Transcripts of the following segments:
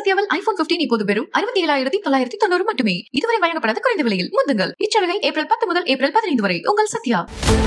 சத்யாவில் iPhone 15 இப்போது வெறும் அறுபத்தி ஏழாயிரத்தி தொள்ளாயிரத்தி தொண்ணூறு மட்டுமே இதுவரை வழங்கப்படாத குறைந்த விலையில் முந்துங்கள் இச்சலுகை ஏப்ரல் பத்து முதல் ஏப்ரல் பதினைந்து வரை உங்கள் சத்யா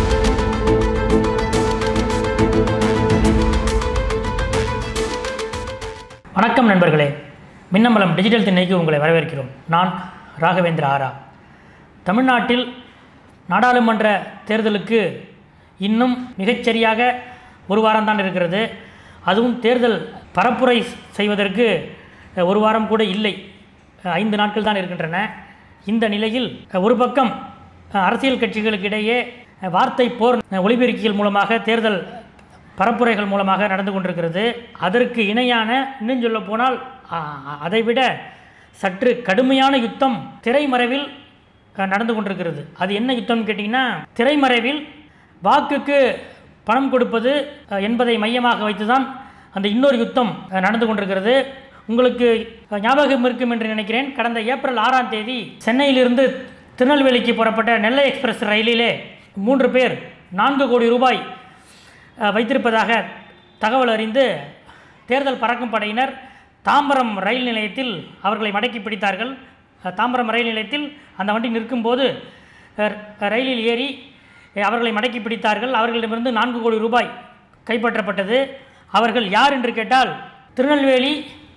வணக்கம் நண்பர்களே மின்னம்பலம் டிஜிட்டல் திண்ணைக்கு உங்களை வரவேற்கிறோம் நான் ராகவேந்திர ஆரா தமிழ்நாட்டில் நாடாளுமன்ற தேர்தலுக்கு இன்னும் மிகச்சரியாக ஒரு வாரம்தான் இருக்கிறது அதுவும் தேர்தல் பரப்புரை செய்வதற்கு அஹ், ஒரு வாரம் கூட இல்லை அஹ், ஐந்து நாட்கள் தான் இருக்கின்றன இந்த நிலையில் அஹ், ஒரு பக்கம் அஹ், அரசியல் கட்சிகளுக்கு இடையே அஹ், வார்த்தை போர் அஹ், ஒலிபெருக்கிகள் மூலமாக தேர்தல் பரப்புரைகள் மூலமாக நடந்து கொண்டிருக்கிறது அதற்கு இணையான இன்னும் சொல்ல போனால் அதைவிட சற்று கடுமையான யுத்தம் திரைமறைவில் அஹ், நடந்து கொண்டிருக்கிறது அது என்ன யுத்தம்னு கேட்டிங்கன்னா திரைமறைவில் வாக்குக்கு பணம் கொடுப்பது அஹ், என்பதை மையமாக வைத்துதான் அந்த இன்னொரு யுத்தம் அஹ், நடந்து கொண்டிருக்கிறது உங்களுக்கு அஹ், ஞாபகம் இருக்கும் என்று நினைக்கிறேன் கடந்த ஏப்ரல் ஆறாம் தேதி சென்னையிலிருந்து திருநெல்வேலிக்கு புறப்பட்ட நெல்லை எக்ஸ்பிரஸ் ரயிலிலே மூன்று பேர் நான்கு கோடி ரூபாய் அஹ், வைத்திருப்பதாக தகவல் அறிந்து தேர்தல் பறக்கும் படையினர் தாம்பரம் ரயில் நிலையத்தில் அவர்களை மடக்கி பிடித்தார்கள் அஹ், தாம்பரம் ரயில் நிலையத்தில் அந்த வண்டி நிற்கும்போது அஹ், ரயிலில் ஏறி அஹ், அவர்களை மடக்கி பிடித்தார்கள் அவர்களிடமிருந்து நான்கு கோடி ரூபாய் கைப்பற்றப்பட்டது அவர்கள் யார் என்று கேட்டால் திருநெல்வேலி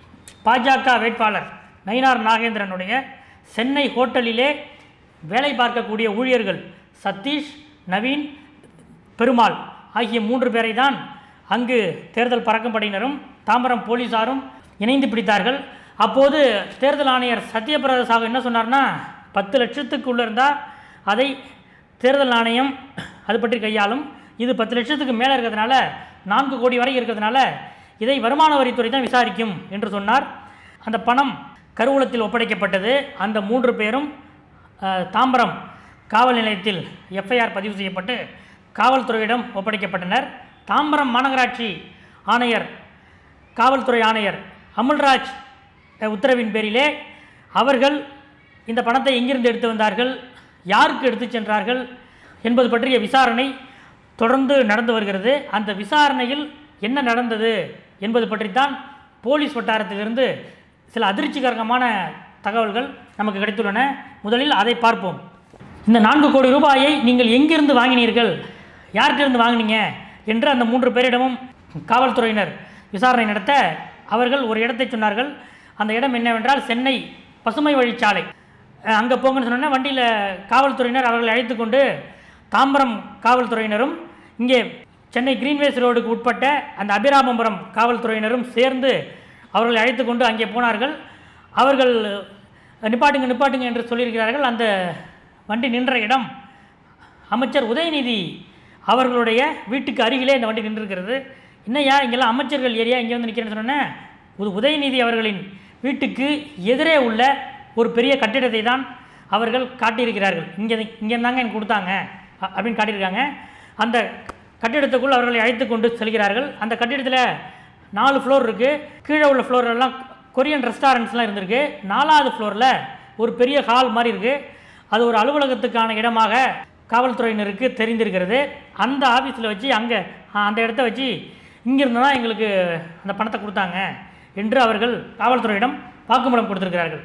பாஜக வேட்பாளர் நயினார் நாகேந்திரனுடைய சென்னை ஹோட்டலிலே வேலை பார்க்கக்கூடிய ஊழியர்கள் சதீஷ் நவீன் பெருமாள் ஆகிய மூன்று பேரை தான் அங்கு தேர்தல் பறக்கும் படையினரும் தாம்பரம் போலீசாரும் இணைந்து பிடித்தார்கள் அப்போது தேர்தல் ஆணையர் சத்யபிரத சாகு என்ன சொன்னார்னா பத்து லட்சத்துக்கு உள்ள இருந்தால் அதை தேர்தல் ஆணையம் அது பற்றி கையாளும் இது பத்து லட்சத்துக்கு மேலே இருக்கிறதுனால நான்கு கோடி வரை இருக்கிறதுனால இதை வருமான வரித்துறை தான் விசாரிக்கும் என்று சொன்னார் அந்த பணம் கருவூலத்தில் ஒப்படைக்கப்பட்டது அந்த மூன்று பேரும் அஹ், தாம்பரம் காவல் நிலையத்தில் எஃப்ஐஆர் பதிவு செய்யப்பட்டு காவல்துறையிடம் ஒப்படைக்கப்பட்டனர் தாம்பரம் மாநகராட்சி ஆணையர் காவல்துறை ஆணையர் அமுல்ராஜ் அஹ், உத்தரவின் பேரிலே அவர்கள் இந்த பணத்தை எங்கிருந்து எடுத்து வந்தார்கள் யாருக்கு எடுத்து சென்றார்கள் என்பது பற்றிய விசாரணை தொடர்ந்து நடந்து வருகிறது அந்த விசாரணையில் என்ன நடந்தது என்பது பற்றித்தான் போலீஸ் வட்டாரத்திலிருந்து சில அதிர்ச்சிகரமான தகவல்கள் நமக்கு கிடைத்துள்ளன முதலில் அதை பார்ப்போம் இந்த நான்கு கோடி ரூபாயை நீங்கள் எங்கிருந்து வாங்கினீர்கள் யார்கிட்டிருந்து வாங்கினீங்க என்று அந்த மூன்று பேரிடமும் காவல்துறையினர் விசாரணை நடத்த அவர்கள் ஒரு இடத்தை சொன்னார்கள் அந்த இடம் என்னவென்றால் சென்னை பசுமை வழிச்சாலை அங்கே போங்கன்னு சொன்னோன்னே வண்டியில் காவல்துறையினர் அவர்களை அழைத்து கொண்டு தாம்பரம் காவல்துறையினரும் இங்கே சென்னை கிரீன்வேஸ் ரோடுக்கு உட்பட்ட அந்த அபிராமபுரம் காவல்துறையினரும் சேர்ந்து அவர்களை அழைத்து கொண்டு அங்கே போனார்கள் அவர்கள் நிப்பாட்டுங்க நிப்பாட்டுங்க என்று சொல்லியிருக்கிறார்கள் அந்த வண்டி நின்ற இடம் அமைச்சர் உதயநிதி அவர்களுடைய வீட்டுக்கு அருகிலே இந்த வண்டி நின்றிருக்கிறது என்னையா இங்கெல்லாம் அமைச்சர்கள் ஏரியா இங்கே வந்து நிற்கிறேன்னு சொன்னேன் உ- உதயநிதி அவர்களின் வீட்டுக்கு எதிரே உள்ள ஒரு பெரிய கட்டிடத்தை தான் அவர்கள் காட்டியிருக்கிறார்கள் இங்கே இங்கே இருந்தாங்க எனக்கு கொடுத்தாங்க அ- அப்படின்னு காட்டியிருக்காங்க அந்த கட்டிடத்துக்குள் அவர்களை அழைத்து கொண்டு செல்கிறார்கள் அந்த கட்டிடத்தில் நாலு ஃப்ளோர் இருக்குது கீழே உள்ள ஃப்ளோரெல்லாம் கொரியன் ரெஸ்டாரண்ட்ஸ்லாம் இருந்திருக்கு நாலாவது ஃப்ளோரில் ஒரு பெரிய ஹால் மாதிரி இருக்குது அது ஒரு அலுவலகத்துக்கான இடமாக காவல்துறையினருக்கு தெரிந்திருக்கிறது அந்த ஆஃபீஸில் வச்சு அங்கே அந்த இடத்த வச்சு இங்கிருந்து தான் எங்களுக்கு அந்த பணத்தை கொடுத்தாங்க என்று அவர்கள் காவல்துறையிடம் வாக்குமூலம் கொடுத்துருக்கிறார்கள்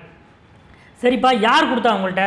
சரிப்பா யார் கொடுத்தா உங்கள்கிட்ட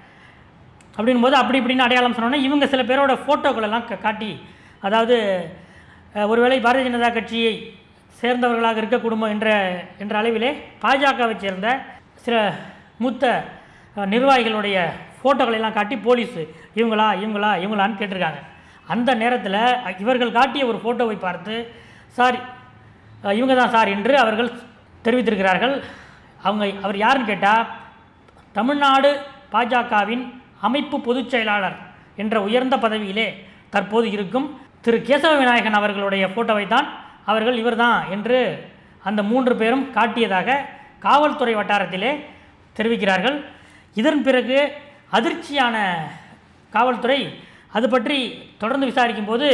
அப்படின் போது அப்படி இப்படின்னு அடையாளம் சொன்னோன்னே இவங்க சில பேரோட ஃபோட்டோக்கள் எல்லாம் கா- காட்டி அதாவது அஹ், ஒருவேளை பாரதிய ஜனதா கட்சியை சேர்ந்தவர்களாக இருக்கக்கூடுமோ என்ற என்ற அளவிலே பாஜகவை சேர்ந்த சில மூத்த அஹ், நிர்வாகிகளுடைய ஃபோட்டோக்களை எல்லாம் காட்டி போலீஸ் இவங்களா இவங்களா இவங்களான்னு கேட்டிருக்காங்க அந்த நேரத்தில் இவர்கள் காட்டிய ஒரு ஃபோட்டோவை பார்த்து சார் அஹ், இவங்க தான் சார் என்று அவர்கள் தெரிவித்திருக்கிறார்கள் அவங்க அவர் யாருன்னு கேட்டால் தமிழ்நாடு பாஜகவின் அமைப்பு பொதுச் செயலாளர் என்ற உயர்ந்த பதவியிலே தற்போது இருக்கும் திரு கேசவ விநாயகன் அவர்களுடைய ஃபோட்டோவை தான் அவர்கள் இவர்தான் என்று அந்த மூன்று பேரும் காட்டியதாக காவல்துறை வட்டாரத்திலே தெரிவிக்கிறார்கள் இதன் பிறகு அதிர்ச்சியான காவல்துறை அது பற்றி தொடர்ந்து விசாரிக்கும்போது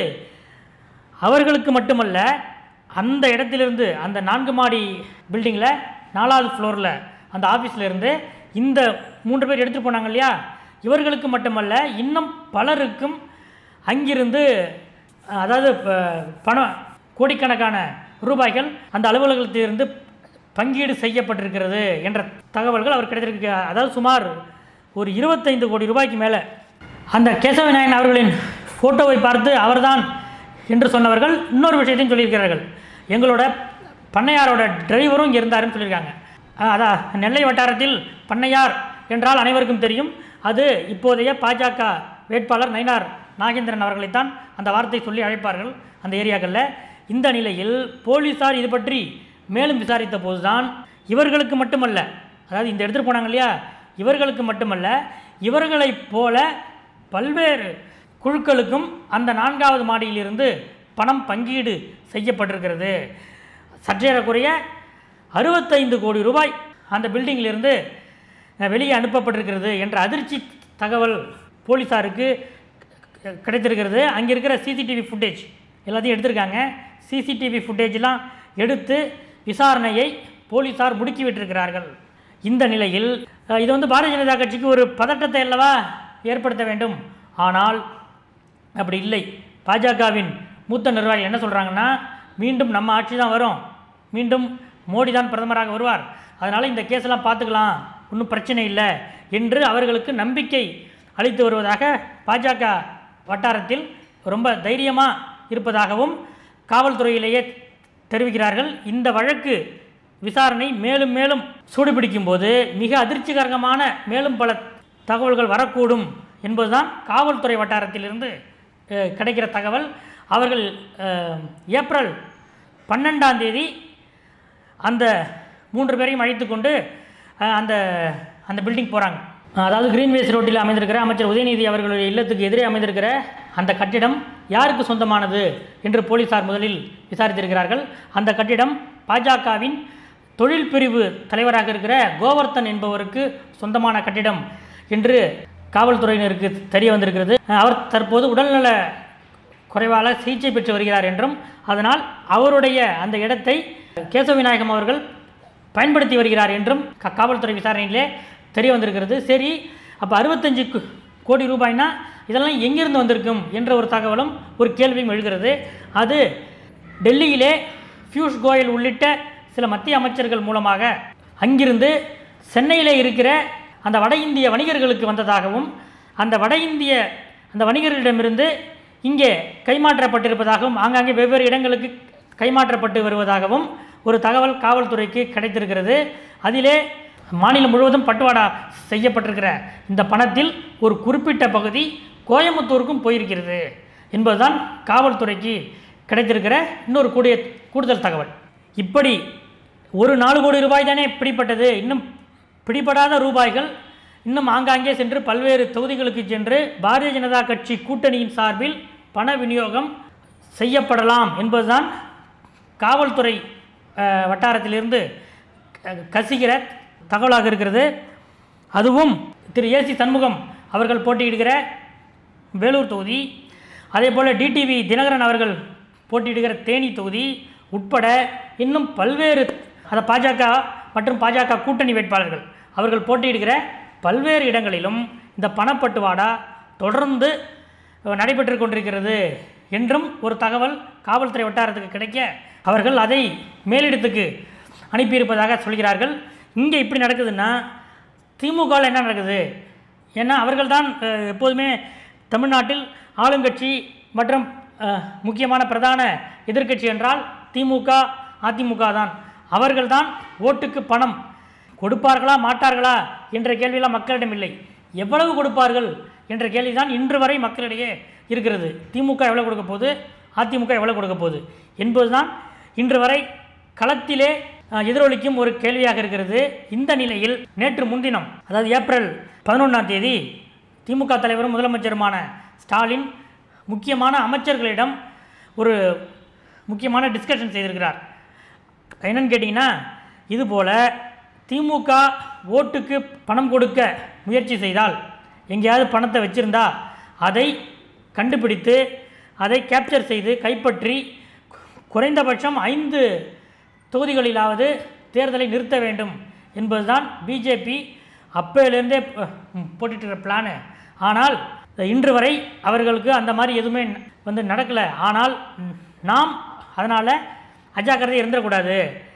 அவர்களுக்கு மட்டுமல்ல அந்த இடத்திலிருந்து அந்த நான்கு மாடி பில்டிங்கில் நாலாவது ஃப்ளோரில் அந்த ஆஃபீஸில் இருந்து இந்த மூன்று பேர் எடுத்துகிட்டு போனாங்க இல்லையா இவர்களுக்கு மட்டுமல்ல இன்னும் பலருக்கும் அங்கிருந்து அஹ், அதாவது ப- பணம் கோடிக்கணக்கான ரூபாய்கள் அந்த அலுவலகத்திலிருந்து பங்கீடு செய்யப்பட்டிருக்கிறது என்ற தகவல்கள் அவர் கிடைத்திருக்கு அதாவது சுமார் ஒரு இருபத்தைந்து கோடி ரூபாய்க்கு மேலே அந்த கேசவ நாயன் அவர்களின் ஃபோட்டோவை பார்த்து அவர்தான் என்று சொன்னவர்கள் இன்னொரு விஷயத்தையும் சொல்லியிருக்கிறார்கள் எங்களோட பண்ணையாரோட டிரைவரும் இங்கே இருந்தாருன்னு சொல்லியிருக்காங்க அஹ் அதான் நெல்லை வட்டாரத்தில் பண்ணையார் என்றால் அனைவருக்கும் தெரியும் அது இப்போதைய பாஜக வேட்பாளர் நயினார் நாகேந்திரன் அவர்களைத்தான் அந்த வார்த்தை சொல்லி அழைப்பார்கள் அந்த ஏரியாக்களில் இந்த நிலையில் போலீஸார் இது பற்றி மேலும் விசாரித்த போதுதான் இவர்களுக்கு மட்டுமல்ல அதாவது இந்த எடுத்துகிட்டு போனாங்க இல்லையா இவர்களுக்கு மட்டுமல்ல இவர்களைப் போல பல்வேறு குழுக்களுக்கும் அந்த நான்காவது மாடியிலிருந்து பணம் பங்கீடு செய்யப்பட்டிருக்கிறது சற்றேறக்குறைய அறுபத்தைந்து கோடி ரூபாய் அந்த பில்டிங்கிலிருந்து அஹ், வெளியே அனுப்பப்பட்டிருக்கிறது என்ற அதிர்ச்சி தகவல் போலீஸாருக்கு க- கிடைத்திருக்கிறது அங்கே இருக்கிற சிசிடிவி ஃபுட்டேஜ் எல்லாத்தையும் எடுத்திருக்காங்க சிசிடிவி ஃபுட்டேஜ்லாம் எடுத்து விசாரணையை போலீஸார் முடுக்கி விட்டிருக்கிறார்கள் இந்த நிலையில் அஹ், இது வந்து பாரதிய ஜனதா கட்சிக்கு ஒரு பதட்டத்தை அல்லவா ஏற்படுத்த வேண்டும் ஆனால் அப்படி இல்லை பாஜகவின் மூத்த நிர்வாகிகள் என்ன சொல்கிறாங்கன்னா மீண்டும் நம்ம ஆட்சி தான் வரும் மீண்டும் மோடி தான் பிரதமராக வருவார் அதனால் இந்த கேஸெல்லாம் பார்த்துக்கலாம் ஒன்றும் பிரச்சனை இல்லை என்று அவர்களுக்கு நம்பிக்கை அளித்து வருவதாக பாஜக வட்டாரத்தில் ரொம்ப தைரியமாக இருப்பதாகவும் காவல்துறையிலேயே தெரிவிக்கிறார்கள் இந்த வழக்கு விசாரணை மேலும் மேலும் சூடுபிடிக்கும் போது மிக அதிர்ச்சிகரமான மேலும் பல தகவல்கள் வரக்கூடும் என்பதுதான் காவல்துறை வட்டாரத்திலிருந்து அஹ், கிடைக்கிற தகவல் அவர்கள் அஹ், ஏப்ரல் பன்னெண்டாம் தேதி அந்த மூன்று பேரையும் அழைத்து கொண்டு அஹ், அந்த அந்த பில்டிங் போகிறாங்க அதாவது கிரீன்வேஸ் ரோட்டில் அமைந்திருக்கிற அமைச்சர் உதயநிதி அவர்களுடைய இல்லத்துக்கு எதிரே அமைந்திருக்கிற அந்த கட்டிடம் யாருக்கு சொந்தமானது என்று போலீசார் முதலில் விசாரித்திருக்கிறார்கள் அந்த கட்டிடம் பாஜகவின் தொழில் பிரிவு தலைவராக இருக்கிற கோவர்த்தன் என்பவருக்கு சொந்தமான கட்டிடம் என்று காவல்துறையினருக்கு தெரிய வந்திருக்கிறது அவர் தற்போது உடல்நல குறைவால் சிகிச்சை பெற்று வருகிறார் என்றும் அதனால் அவருடைய அந்த இடத்தை கேசவ விநாயகம் அவர்கள் பயன்படுத்தி வருகிறார் என்றும் க- காவல்துறை விசாரணையிலே தெரிய வந்திருக்கிறது சரி அப்போ அறுபத்தஞ்சு கு- கோடி ரூபாய்னா இதெல்லாம் எங்கிருந்து வந்திருக்கும் என்ற ஒரு தகவலும் ஒரு கேள்வியும் எழுகிறது அது டெல்லியிலே பியூஷ் கோயல் உள்ளிட்ட சில மத்திய அமைச்சர்கள் மூலமாக அங்கிருந்து சென்னையிலே இருக்கிற அந்த வட இந்திய வணிகர்களுக்கு வந்ததாகவும் அந்த வட இந்திய அந்த வணிகர்களிடமிருந்து இங்கே கைமாற்றப்பட்டிருப்பதாகவும் ஆங்காங்கே வெவ்வேறு இடங்களுக்கு கைமாற்றப்பட்டு வருவதாகவும் ஒரு தகவல் காவல்துறைக்கு கிடைத்திருக்கிறது அதிலே மாநிலம் முழுவதும் பட்டுவாடா செய்யப்பட்டிருக்கிற இந்த பணத்தில் ஒரு குறிப்பிட்ட பகுதி கோயம்புத்தூருக்கும் போயிருக்கிறது என்பதுதான் காவல்துறைக்கு கிடைத்திருக்கிற இன்னொரு கூடிய கூடுதல் தகவல் இப்படி ஒரு நாலு கோடி ரூபாய் தானே பிடிப்பட்டது இன்னும் பிடிபடாத ரூபாய்கள் இன்னும் ஆங்காங்கே சென்று பல்வேறு தொகுதிகளுக்கு சென்று பாரதிய ஜனதா கட்சி கூட்டணியின் சார்பில் பண விநியோகம் செய்யப்படலாம் என்பதுதான் காவல்துறை அஹ், வட்டாரத்திலிருந்து க- கசிகிற தகவலாக இருக்கிறது அதுவும் திரு ஏசி சண்முகம் அவர்கள் போட்டியிடுகிற வேலூர் தொகுதி அதே போல் டிடிவி தினகரன் அவர்கள் போட்டியிடுகிற தேனி தொகுதி உட்பட இன்னும் பல்வேறு அந்த பாஜக மற்றும் பாஜக கூட்டணி வேட்பாளர்கள் அவர்கள் போட்டியிடுகிற பல்வேறு இடங்களிலும் இந்த பணப்பட்டுவாடா தொடர்ந்து அஹ், நடைபெற்று கொண்டிருக்கிறது என்றும் ஒரு தகவல் காவல்துறை வட்டாரத்துக்கு கிடைக்க அவர்கள் அதை மேலிடத்துக்கு அனுப்பியிருப்பதாக சொல்கிறார்கள் இங்கே இப்படி நடக்குதுன்னா திமுகவில் என்ன நடக்குது ஏன்னா அவர்கள்தான் அஹ், எப்போதுமே தமிழ்நாட்டில் ஆளுங்கட்சி மற்றும் அஹ், முக்கியமான பிரதான எதிர்க்கட்சி என்றால் திமுக அதிமுக தான் அவர்கள்தான் ஓட்டுக்கு பணம் கொடுப்பார்களா மாட்டார்களா என்ற கேள்வியெல்லாம் மக்களிடம் இல்லை எவ்வளவு கொடுப்பார்கள் என்ற கேள்விதான் இன்று வரை மக்களிடையே இருக்கிறது திமுக எவ்வளவு கொடுக்க போகுது அதிமுக எவ்வளவு கொடுக்க போகுது என்பதுதான் இன்று வரை களத்திலே அஹ், எதிரொலிக்கும் ஒரு கேள்வியாக இருக்கிறது இந்த நிலையில் நேற்று முன்தினம் அதாவது ஏப்ரல் பதினொன்றாம் தேதி திமுக தலைவரும் முதலமைச்சருமான ஸ்டாலின் முக்கியமான அமைச்சர்களிடம் ஒரு முக்கியமான டிஸ்கஷன் செய்திருக்கிறார் என்னன்னு கேட்டிங்கன்னா இதுபோல் திமுக ஓட்டுக்கு பணம் கொடுக்க முயற்சி செய்தால் எங்கேயாவது பணத்தை வச்சுருந்தா அதை கண்டுபிடித்து அதை கேப்சர் செய்து கைப்பற்றி குறைந்தபட்சம் ஐந்து தொகுதிகளிலாவது தேர்தலை நிறுத்த வேண்டும் என்பதுதான் பிஜேபி அப்போலேருந்தே போட்டுட்டு பிளானு ஆனால் இன்று வரை அவர்களுக்கு அந்த மாதிரி எதுவுமே வந்து நடக்கலை ஆனால் ம், நாம் அதனால் அஜாக்கிரதை இருந்துடக்கூடாது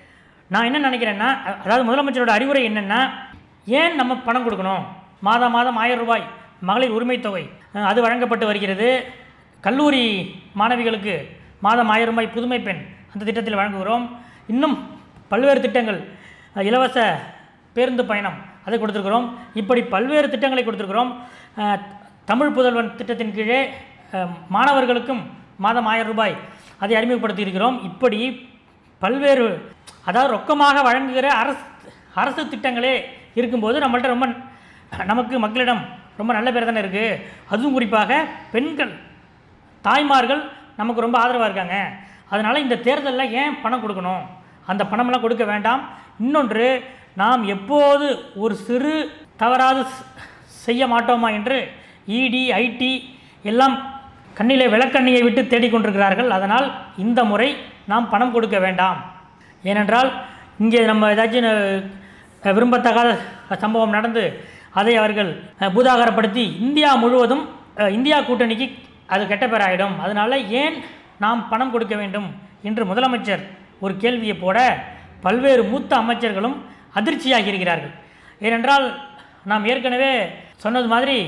நான் என்ன நினைக்கிறேன்னா அ- அதாவது முதலமைச்சரோட அறிவுரை என்னென்னா ஏன் நம்ம பணம் கொடுக்கணும் மாதம் மாதம் ஆயிரம் ரூபாய் மகளிர் உரிமைத் தொகை அஹ், அது வழங்கப்பட்டு வருகிறது கல்லூரி மாணவிகளுக்கு மாதம் ஆயிரம் ரூபாய் புதுமை பெண் அந்த திட்டத்தில் வழங்குகிறோம் இன்னும் பல்வேறு திட்டங்கள் அஹ், இலவச பேருந்து பயணம் அதை கொடுத்துருக்குறோம் இப்படி பல்வேறு திட்டங்களை கொடுத்துருக்குறோம் அஹ், தமிழ் புதல்வன் திட்டத்தின் கீழே அஹ், மாணவர்களுக்கும் மாதம் ஆயிரம் ரூபாய் அதை அறிமுகப்படுத்தி இருக்கிறோம் இப்படி பல்வேறு அதாவது ரொக்கமாக வழங்குகிற அரசு அரசு திட்டங்களே இருக்கும்போது நம்மள்ட்ட ரொம்ப நமக்கு மக்களிடம் ரொம்ப நல்ல பேர் தானே இருக்குது அதுவும் குறிப்பாக பெண்கள் தாய்மார்கள் நமக்கு ரொம்ப ஆதரவாக இருக்காங்க அதனால் இந்த தேர்தலில் ஏன் பணம் கொடுக்கணும் அந்த பணமெல்லாம் கொடுக்க வேண்டாம் இன்னொன்று நாம் எப்போது ஒரு சிறு தவறாது ஸ்- செய்ய மாட்டோமா என்று இடி ஐடி எல்லாம் கண்ணிலே விளக்கண்ணியை விட்டு தேடிக்கொண்டிருக்கிறார்கள் அதனால் இந்த முறை நாம் பணம் கொடுக்க வேண்டாம் ஏனென்றால் இங்கே நம்ம ஏதாச்சும் அஹ், விரும்பத்தகாத சம்பவம் நடந்து அதை அவர்கள் அஹ், பூதாகரப்படுத்தி இந்தியா முழுவதும் அஹ், இந்தியா கூட்டணிக்கு அது கெட்ட பேராயிடும் அதனால் ஏன் நாம் பணம் கொடுக்க வேண்டும் என்று முதலமைச்சர் ஒரு கேள்வியை போட பல்வேறு மூத்த அமைச்சர்களும் அதிர்ச்சியாகி இருக்கிறார்கள் ஏனென்றால் நாம் ஏற்கனவே சொன்னது மாதிரி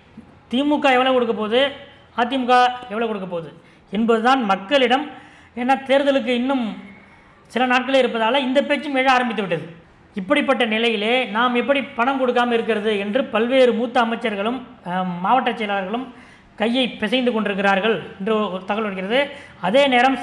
திமுக எவ்வளோ கொடுக்க போகுது அதிமுக எவ்வளோ கொடுக்க போகுது என்பதுதான் மக்களிடம் ஏன்னா தேர்தலுக்கு இன்னும் சில நாட்களே இருப்பதால் இந்த பேச்சும் எழ ஆரம்பித்து விட்டது இப்படிப்பட்ட நிலையிலே நாம் எப்படி பணம் கொடுக்காமல் இருக்கிறது என்று பல்வேறு மூத்த அமைச்சர்களும் அஹ், மாவட்ட செயலாளர்களும் கையை பிசைந்து கொண்டிருக்கிறார்கள் என்று ஒரு தகவல் வருகிறது அதே நேரம்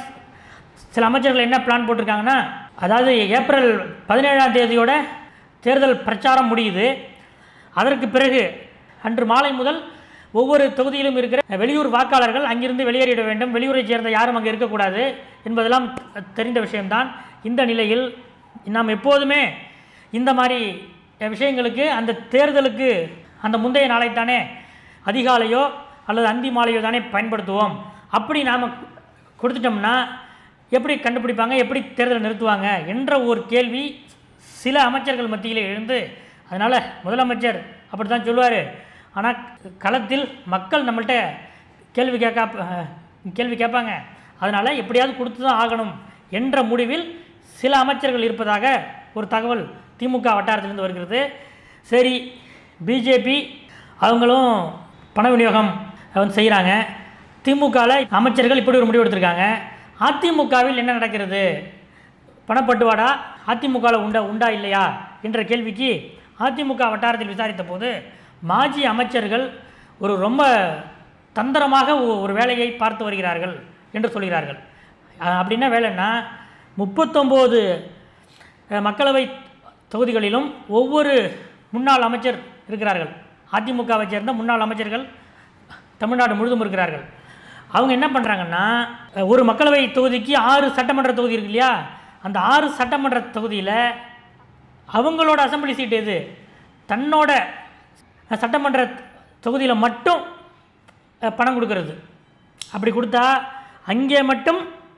சில அமைச்சர்கள் என்ன பிளான் போட்டிருக்காங்கன்னா அதாவது ஏப்ரல் பதினேழாம் தேதியோட தேர்தல் பிரச்சாரம் முடியுது அதற்கு பிறகு அன்று மாலை முதல் ஒவ்வொரு தொகுதியிலும் இருக்கிற வெளியூர் வாக்காளர்கள் அங்கிருந்து வெளியேறிட வேண்டும் வெளியூரை சேர்ந்த யாரும் அங்கே இருக்கக்கூடாது என்பதெல்லாம் தெரிந்த விஷயம்தான் இந்த நிலையில் நாம் எப்போதுமே இந்த மாதிரி விஷயங்களுக்கு அந்த தேர்தலுக்கு அந்த முந்தைய நாளைத்தானே அதிகாலையோ அல்லது அந்தி மாலையோ தானே பயன்படுத்துவோம் அப்படி நாம் கொடுத்துட்டோம்னா எப்படி கண்டுபிடிப்பாங்க எப்படி தேர்தலை நிறுத்துவாங்க என்ற ஒரு கேள்வி சில அமைச்சர்கள் மத்தியில் எழுந்து அதனால் முதலமைச்சர் அப்படி தான் சொல்லுவார் ஆனால் களத்தில் மக்கள் நம்மள்ட்ட கேள்வி கேட்க கேள்வி கேட்பாங்க அதனால் எப்படியாவது கொடுத்து தான் ஆகணும் என்ற முடிவில் சில அமைச்சர்கள் இருப்பதாக ஒரு தகவல் திமுக வட்டாரத்திலிருந்து வருகிறது சரி பிஜேபி அவங்களும் பண விநியோகம் வந்து செய்கிறாங்க திமுகவில் அமைச்சர்கள் இப்படி ஒரு முடிவு எடுத்திருக்காங்க அதிமுகவில் என்ன நடக்கிறது பணப்பட்டுவாடா அதிமுகவில் உண்டா உண்டா இல்லையா என்ற கேள்விக்கு அதிமுக வட்டாரத்தில் விசாரித்த போது மாஜி அமைச்சர்கள் ஒரு ரொம்ப தந்திரமாக ஒ- ஒரு வேலையை பார்த்து வருகிறார்கள் என்று சொல்கிறார்கள் அஹ் அப்படின்னா வேலைன்னா முப்பத்தொம்போது அஹ், மக்களவை தொகுதிகளிலும் ஒவ்வொரு முன்னாள் அமைச்சர் இருக்கிறார்கள் அதிமுகவை சேர்ந்த முன்னாள் அமைச்சர்கள் தமிழ்நாடு முழுதும் இருக்கிறார்கள் அவங்க என்ன பண்ணுறாங்கன்னா அஹ், ஒரு மக்களவை தொகுதிக்கு ஆறு சட்டமன்ற தொகுதி இருக்கு இல்லையா அந்த ஆறு சட்டமன்ற தொகுதியில் அவங்களோட அசெம்பிளி சீட் எது தன்னோட அஹ், சட்டமன்ற தொகுதியில் மட்டும் அஹ், பணம் கொடுக்கறது அப்படி கொடுத்தா அங்கே மட்டும்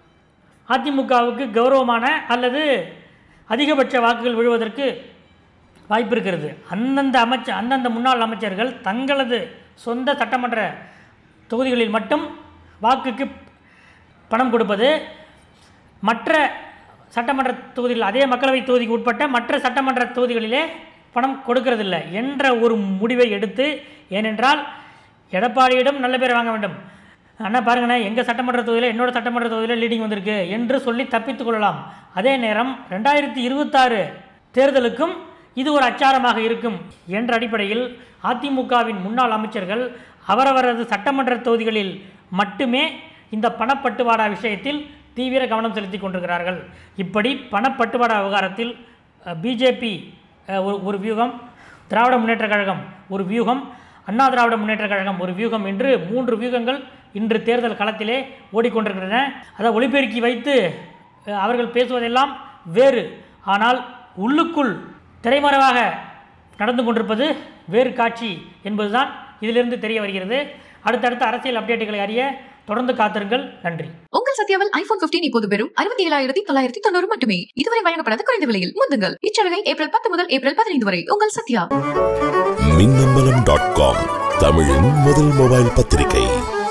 அதிமுகவுக்கு கௌரவமான அல்லது அதிகபட்ச வாக்குகள் விழுவதற்கு வாய்ப்பு இருக்கிறது அந்தந்த அமைச்சர் அந்தந்த முன்னாள் அமைச்சர்கள் தங்களது சொந்த சட்டமன்ற தொகுதிகளில் மட்டும் வாக்குக்கு பணம் கொடுப்பது மற்ற சட்டமன்ற தொகுதிகள் அதே மக்களவை தொகுதிக்கு உட்பட்ட மற்ற சட்டமன்ற தொகுதிகளிலே பணம் கொடுக்கறதில்லை என்ற ஒரு முடிவை எடுத்து ஏனென்றால் எடப்பாடியிடம் நல்ல பேர் வாங்க வேண்டும் அண்ணா பாருங்கண்ணே எங்கள் சட்டமன்ற தொகுதியில் என்னோட சட்டமன்ற தொகுதியில் லீடிங் வந்திருக்கு என்று சொல்லி தப்பித்துக் கொள்ளலாம் அதே நேரம் ரெண்டாயிரத்தி இருபத்தாறு தேர்தலுக்கும் இது ஒரு அச்சாரமாக இருக்கும் என்ற அடிப்படையில் அதிமுகவின் முன்னாள் அமைச்சர்கள் அவரவரது சட்டமன்ற தொகுதிகளில் மட்டுமே இந்த பணப்பட்டுவாடா விஷயத்தில் தீவிர கவனம் செலுத்தி கொண்டிருக்கிறார்கள் இப்படி பணப்பட்டுவாடா விவகாரத்தில் பிஜேபி ஒரு ஒரு வியூகம் திராவிட முன்னேற்றக் கழகம் ஒரு வியூகம் அண்ணா திராவிட முன்னேற்றக் கழகம் ஒரு வியூகம் என்று மூன்று வியூகங்கள் இன்று தேர்தல் களத்திலே ஓடிக்கொண்டிருக்கின்றன அதை ஒளிபெருக்கி வைத்து அஹ், அவர்கள் பேசுவதெல்லாம் வேறு ஆனால் உள்ளுக்குள் திரைமறைவாக நடந்து கொண்டிருப்பது வேறு காட்சி என்பதுதான் இதிலிருந்து தெரிய வருகிறது அடுத்தடுத்த அரசியல் அப்டேட்டுகளை அறிய தொடர்ந்து காத்திருங்கள் நன்றி உங்கள் சத்யாவில் ஐபோன் 15 இப்போது வெறும் அறுபத்தி ஏழாயிரத்தி தொள்ளாயிரத்தி தொண்ணூறு மட்டுமே இதுவரை வழங்கப்படாத குறைந்த விலையில் முந்துங்கள் இச்சலுகை ஏப்ரல் பத்து முதல் ஏப்ரல் பதினைந்து வரை உங்கள் சத்யா மின்னம்பலம் டாட் காம் தமிழின் முதல் மொபைல் பத்திரிகை